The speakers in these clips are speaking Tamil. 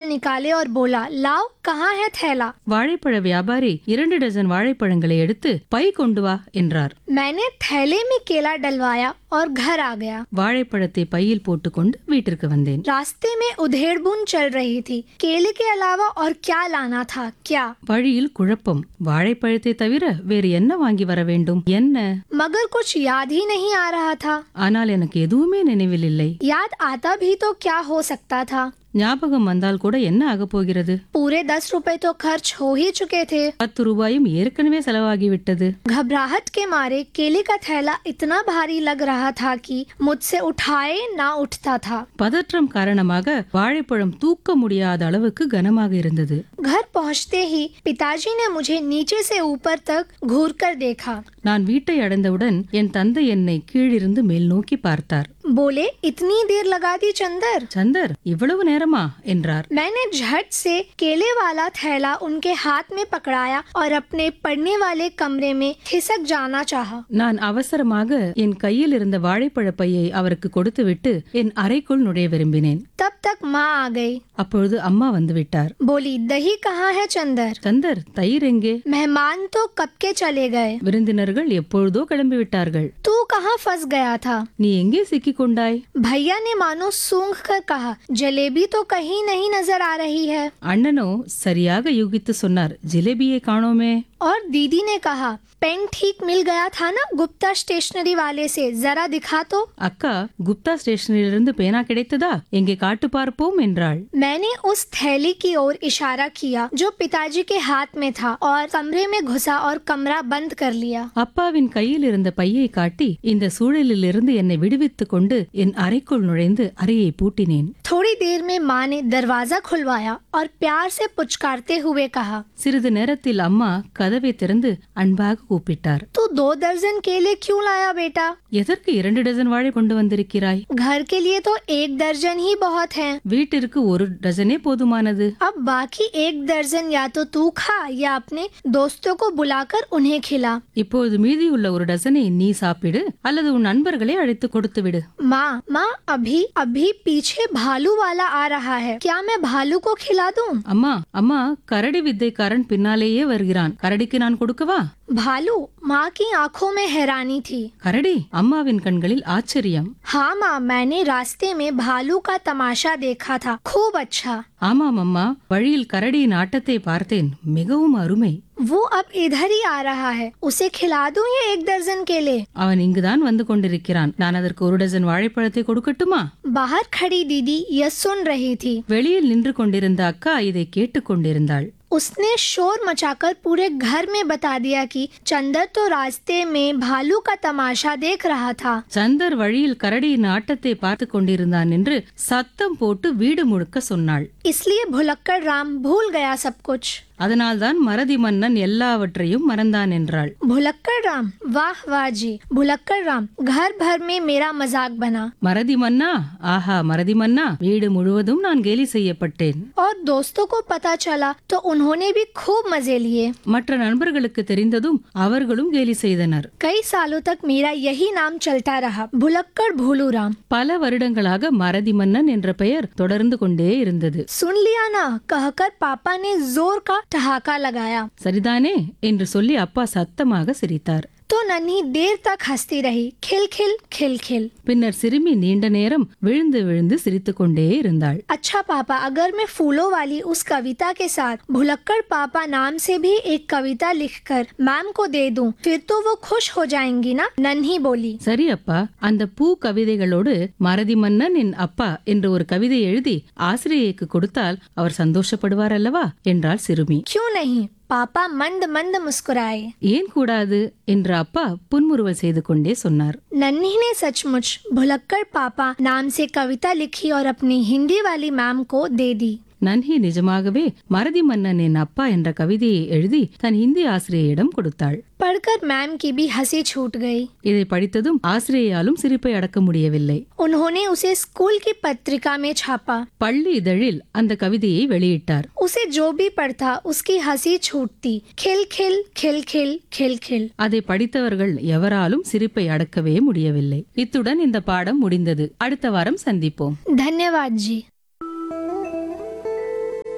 निकाले और बोला लाओ कहाँ है थैला வாழைப்பழ வியாபாரி இரண்டு டஜன் வாழைப்பழங்களை எடுத்து பை கொண்டு வா என்றார் मैंने थैले में केला डलवाया और घर आ गया வாழைப்பழத்தை பையில் போட்டுக்கொண்டு வீட்டிற்கு வந்தேன் रास्ते में उधेड़ बुन चल रही थी केले के अलावा और क्या लाना था क्या வழியில் குழப்பம் வாழைப்பழத்தை தவிர வேறு என்ன வாங்கி வர வேண்டும் என்ன मगर कुछ याद ही नहीं आ रहा था ஆனால் எனக்கு எதுவுமே நினைவில் இல்லை याद आता भी तो क्या हो सकता था ஞாபகம் வந்தால் கூட என்ன ஆகப் போகிறது पूरे दस रुपए तो खर्च हो ही चुके थे பத்து ரூபாயும் ஏற்கனவே செலவாகிவிட்டது घबराहट के मारे केले का थैला इतना भारी लग रहा था कि मुझसे उठाए ना उठता था பதற்றம் காரணமாக வாழைப்பழம் தூக்க முடியாத அளவுக்கு கனமாக இருந்தது घर पहुंचते ही पिताजी ने मुझे नीचे से ऊपर तक घूर कर देखा நான் வீட்டை அடைந்தவுடன் என் தந்தை என்னை கீழிருந்து மேல் நோக்கி பார்த்தார் बोले इतनी देर लगा दी चंदर சந்தர் இவ்வளவு நேரமா என்றார் मैंने झट से केले वाला थैला उनके हाथ में पकड़ाया और अपने पढ़ने वाले कमरे में खिसक जाना चाहा। நான் அவசரமாக என் கையில் இருந்த வாழைப்பழ பையை அவருக்கு கொடுத்துவிட்டு என் அறைக்குள் நுழைய விரும்பினேன் तब तक माँ आ गई அப்பொழுது அம்மா வந்து விட்டார் बोली दही कहाँ है चंदर சந்தர் தயிர் எங்கே मेहमान तो कब के चले गए விருந்தினர்கள் எப்பொழுதோ கிளம்பி விட்டார்கள் तू कहाँ फंस गया था நீ எங்கே சிக்கிக் கொண்டாய் भैया ने मानो सूंघ कर कहा जलेबी तो कहीं नहीं नजर आ रही है அண்ணனோ சரியாக யூகித்து சொன்னார் ஜிலேபியை காணோமே और दीदी ने कहा पेन ठीक मिल गया था ना गुप्ता स्टेशनरी वाले से जरा दिखा तो அக்கா குப்தா ஸ்டேஷனிலிருந்து பேனா கிடைத்ததா எங்கே காட்டு பார்ப்போம் என்றாள் मैंने उस थैली की ओर इशारा किया जो पिताजी के हाथ में था और कमरे में घुसा और कमरा बंद कर लिया அப்பாவின் கையில் இருந்த பையை காட்டி இந்த சூழலிலிருந்து என்னை விடுவித்துக் கொண்டு என் அறைக்குள் நுழைந்து அறையை பூட்டினேன் थोड़ी देर में माँ ने दरवाजा खुलवाया और प्यार से पुचकारते हुए कहा சிறிது நேரத்தில் அம்மா கதவை திறந்து அன்பாக கூப்பிட்டார் तू दो दर्जन केले क्यों लाया बेटा எதற்கு இரண்டு டஜன் வாழை கொண்டு வந்திருக்கிறாய் घर के लिए तो एक दर्जन ही बहुत है வீட்டிற்கு ஒரு டஜனே போதுமானது अब बाकी एक दर्जन या तो तू खा या अपने दोस्तों को बुलाकर उन्हें खिला இப்போது மீதியுள்ள ஒரு டசனை நீ சாப்பிடு அல்லது உன் நண்பர்களை அழைத்து கொடுத்து விடு माँ माँ अभी अभी पीछे भालू वाला आ रहा है क्या मैं भालू को खिला दूँ அம்மா அம்மா கரடி வித்தைக்காரன் பின்னாலேயே வருகிறான் கரடிக்கு நான் கொடுக்கவா भालू माँ की आंखों में हैरानी थी கரடி அம்மாவின் கண்களில் ஆச்சரியம் हाँ माँ मैंने रास्ते में भालू का तमाशा देखा था खूब अच्छा ஆமாம் அம்மா வழியில் கரடியின் ஆட்டத்தை பார்த்தேன் மிகவும் அருமை वो अब इधर ही आ रहा है उसे खिला दूं ये एक दर्जन केले அவன் இங்குதான் வந்து கொண்டிருக்கிறான் நான் அதற்கு ஒரு டஜன் வாழைப்பழத்தை கொடுக்கட்டுமா बाहर खड़ी दीदी यह सुन रही थी வெளியில் நின்று கொண்டிருந்த அக்கா இதை கேட்டுக் கொண்டிருந்தாள் उसने शोर मचाकर पूरे घर में बता दिया कि चंदर तो रास्ते में भालू का तमाशा देख रहा था சந்தர் வழியில் கரடியின் ஆட்டத்தை பார்த்து கொண்டிருந்தான் என்று சத்தம் போட்டு வீடு முழுக்க சொன்னாள் इसलिए भुलक्कड़ राम भूल गया सब कुछ அதனால்தான் மறதி மன்னன் எல்லாவற்றையும் மறந்தான் என்றாள் भुलक्कड़ राम वाह वाह जी भुलक्कड़ राम घर भर में मेरा मजाक बना மறதி மன்னா ஆஹா மறதி மன்னா வீடு முழுவதும் நான் கேலி செய்யப்பட்டேன் और दोस्तों को पता चला तो उन्होंने भी खूब मजे लिए மற்ற நண்பர்களுக்கு தெரிந்ததும் அவர்களும் கேலி செய்தனர் कई सालों तक मेरा यही नाम चलता रहा भुलक्कड़ भोलू राम பல வருடங்களாக மறதி மன்னன் என்ற பெயர் தொடர்ந்து கொண்டே இருந்தது सुन लिया ना कहकर पापा ने जोर का ठहाका लगाया சரிதானே என்று சொல்லி அப்பா சத்தமாக சிரித்தார் तो नन्ही देर तक हंसती रही खिल खिल खिल खिल பின்னர் சிறுமி நீண்ட நேரம் விழுந்து விழுந்து சிரித்துக் கொண்டே இருந்தாள் अच्छा पापा अगर मैं फूलों वाली उस कविता के साथ भुलक्कड़ पापा नाम से भी एक कविता लिखकर मैम को दे दूं फिर तो वो खुश हो जाएंगी ना नन्ही बोली சரி அப்பா அந்த பூ கவிதைகளோடு மறதி மன்னன் என் அப்பா என்று ஒரு கவிதை எழுதி ஆசிரியைக்கு கொடுத்தால் அவர் சந்தோஷப்படுவார் அல்லவா என்றாள் சிறுமி क्यों नहीं पापा मंद मंद मुस्कुराए ஏன் கூடாது என்று அப்பா புன்முறுவல் செய்து கொண்டே சொன்னார் नन्ही ने सचमुच भुलक्कड़ पापा नाम से कविता लिखी और अपनी हिंदी वाली मैम को दे दी நன்ஹி நிஜமாகவே மறதி மன்னன் என் அப்பா என்ற கவிதையை எழுதி தன் ஹிந்தி ஆசிரியையிடம் கொடுத்தாள் पढ़कर मैम की भी हंसी छूट गई இதை படித்ததும் ஆசிரியையாலும் சிரிப்பை அடக்க முடியவில்லை उन्होंने उसे स्कूल की पत्रिका में छापा பள்ளி இதழில் அந்த கவிதையை வெளியிட்டார் उसे जो भी पढ़ता उसकी हंसी छूटती खिल खिल खिल खिल खिल खिल அதை படித்தவர்கள் எவராலும் சிரிப்பை அடக்கவே முடியவில்லை இத்துடன் இந்த பாடம் முடிந்தது அடுத்த வாரம் சந்திப்போம் धन्यवाद जी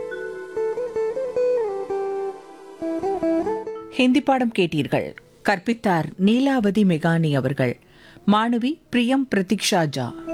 ஹிந்தி பாடம் கேட்டீர்கள் கற்பித்தார் நீலாவதி மெகானி அவர்கள் மாணவி பிரியம் பிரதீக்ஷா ஜா